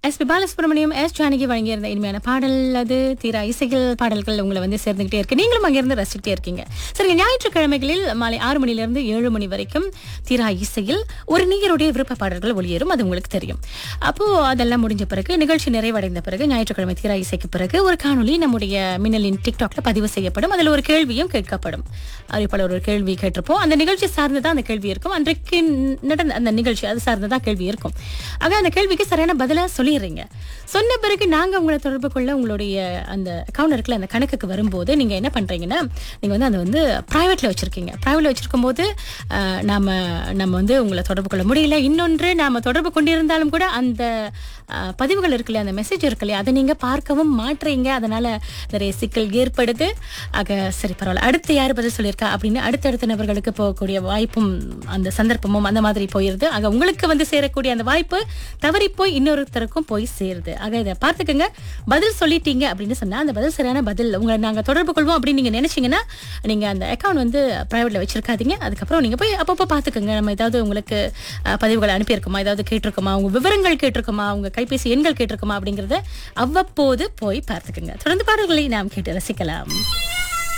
S P Balasubramaniam S Janaki வழங்கியிருந்த இனிமையான பாடல் அது தீரா இசைகள் பாடல்கள் உங்களை வந்து சேர்ந்துகிட்டே இருக்கு நீங்களும் அங்கிருந்து ரசிச்சுட்டே இருக்கீங்க சரி ஞாயிற்றுக்கிழமைகளில் மாலை ஆறு மணிலிருந்து ஏழு மணி வரைக்கும் தீரா இசையில் ஒரு நீருடைய விருப்ப பாடல்கள் ஒளியேறும் அது உங்களுக்கு தெரியும் அப்போ அதெல்லாம் முடிஞ்ச பிறகு நிகழ்ச்சி நிறைவடைந்த பிறகு ஞாயிற்றுக்கிழமை தீரா இசைக்கு பிறகு ஒரு காணொளி நம்முடைய மின்னலின் டிக்டாக்ல பதிவு செய்யப்படும் அதில் ஒரு கேள்வியும் கேட்கப்படும் அறிவிப்பாளர் ஒரு கேள்வி கேட்டிருப்போம் அந்த நிகழ்ச்சி சார்ந்துதான் அந்த கேள்வி இருக்கும் அன்றைக்கு நடந்த அந்த நிகழ்ச்சி அது சார்ந்துதான் கேள்வி இருக்கும் ஆக அந்த கேள்விக்கு சரியான பதிலா சொல்லிடுறீங்க சொன்ன பிறகு நாங்க உங்களை தொடர்பு கொள்ள உங்களுடைய அந்த அக்கௌண்ட் இருக்குல்ல அந்த கணக்குக்கு வரும்போது நீங்க என்ன பண்றீங்கன்னா நீங்க வந்து அதை வந்து பிரைவேட்ல வச்சிருக்கீங்க பிரைவேட்ல வச்சிருக்கும் போது அஹ், நாம நம்ம வந்து உங்களை தொடர்பு கொள்ள முடியல இன்னொன்று நாம தொடர்பு கொண்டிருந்தாலும் கூட அந்த அஹ், பதிவுகள் இருக்குல்ல அந்த மெசேஜ் இருக்குல்லையா அதை நீங்க பார்க்கவும் மாட்டுறீங்க அதனால நிறைய சிக்கல் ஏற்படுது ஆக சரி பரவாயில்ல அடுத்து யார் பதில் சொல்லியிருக்கா அப்படின்னு அடுத்தடுத்த நபர்களுக்கு போகக்கூடிய வாய்ப்பும் அந்த சந்தர்ப்பமும் அந்த மாதிரி போயிருது ஆக உங்களுக்கு வந்து சேரக்கூடிய அந்த வாய்ப்பு தவறி போய் இன்னொருத்தருக்கும் போய் சேருது ஆக இதை பார்த்துக்கங்க பதில் சொல்லிட்டீங்க அப்படின்னு சொன்னா அந்த பதில் சரியான பதில் உங்களை நாங்க தொடர்பு கொள்வோம் அப்படின்னு நீங்க நினைச்சீங்கன்னா நீங்க அந்த அக்கௌண்ட் வந்து பிரைவேட்ல வச்சிருக்காதீங்க அதுக்கப்புறம் நீங்க போய் அப்பப்போ பார்த்துக்கோங்க நம்ம ஏதாவது உங்களுக்கு அஹ், பதிவுகளை அனுப்பியிருக்கோமா ஏதாவது கேட்டிருக்கோமா உங்க விவரங்கள் கேட்டிருக்கோமா உங்க கைபேசி எண்கள் கேட்டிருக்கோமா அப்படிங்கறத அவ்வப்போது போய் பார்த்துக்கோங்க தொடர்ந்து பாடல்களை நாம் கேட்டு ரசிக்கலாம்